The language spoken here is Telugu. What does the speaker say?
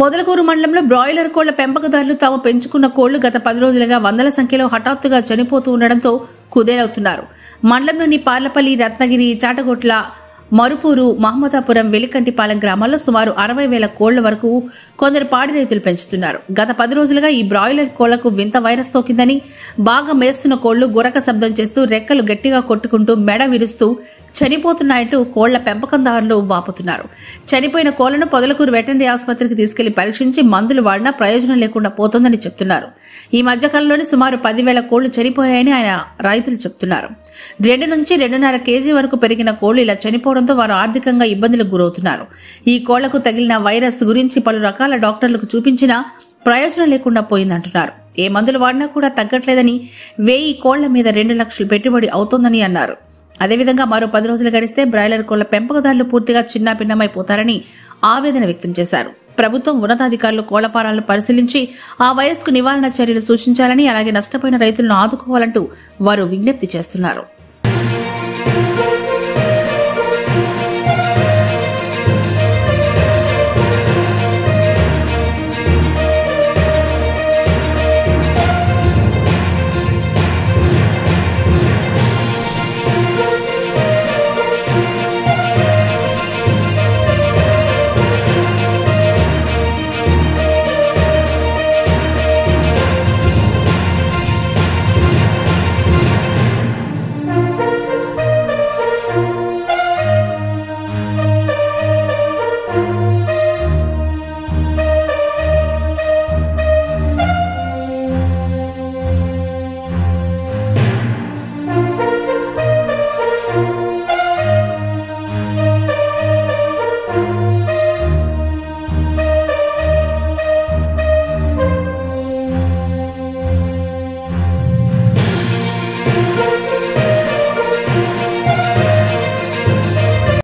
పొదలకూరు మండలంలో బ్రాయిలర్ కోళ్ల పెంపకదారులు తాము పెంచుకున్న కోళ్లు గత పది రోజులుగా వందల సంఖ్యలో హఠాత్తుగా చనిపోతూ ఉండడంతో కుదేలవుతున్నారు మండలంలోని పార్లపల్లి రత్నగిరి చాటగొట్ల మరుపూరు మహమ్మదాపురం వెలికంటిపాలెం గ్రామాల్లో సుమారు అరవై వేల కోళ్ల వరకు కొందరు పాడి రైతులు పెంచుతున్నారు గత పది రోజులుగా ఈ బ్రాయిలర్ కోళ్లకు వింత వైరస్ సోకిందని బాగా మేస్తున్న కోళ్లు గురక శబ్దం చేస్తూ రెక్కలు గట్టిగా కొట్టుకుంటూ మెడ విరుస్తూ చనిపోతున్నాయంటూ కోళ్ల పెంపకందారులు వాపుతున్నారు చనిపోయిన కోళ్లను పొదలకూరు వెటనరీ ఆసుపత్రికి తీసుకెళ్లి పరీక్షించి మందులు వాడినా ప్రయోజనం లేకుండా పోతోందని చెప్తున్నారు ఈ మధ్యకాలంలోనే సుమారు పదివేల కోళ్లు చనిపోయాయని ఆయన రైతులు చెప్తున్నారు రెండు నుంచి రెండున్నర కేజీ వరకు పెరిగిన కోళ్లు ఇలా చనిపోవడంతో వారు ఆర్థికంగా ఇబ్బందులకు గురవుతున్నారు ఈ కోళ్లకు తగిలిన వైరస్ గురించి పలు రకాల డాక్టర్లకు చూపించినా ప్రయోజనం లేకుండా పోయిందంటున్నారు ఏ మందులు వాడినా కూడా తగ్గట్లేదని వెయ్యి కోళ్ల మీద రెండు లక్షలు పెట్టుబడి అవుతోందని అన్నారు అదేవిధంగా మరో పది రోజులు గడిస్తే బ్రాయిలర్ కోళ్ల పెంపకదారులు పూర్తిగా చిన్నాభిన్నమైపోతారని ఆవేదన వ్యక్తం చేశారు ప్రభుత్వం ఉన్నతాధికారులు కోళ్ల ఫారాలను పరిశీలించి ఆ వైరస్కు నివారణ చర్యలు సూచించాలని అలాగే నష్టపోయిన రైతులను ఆదుకోవాలంటూ వారు విజ్ఞప్తి చేస్తున్నారు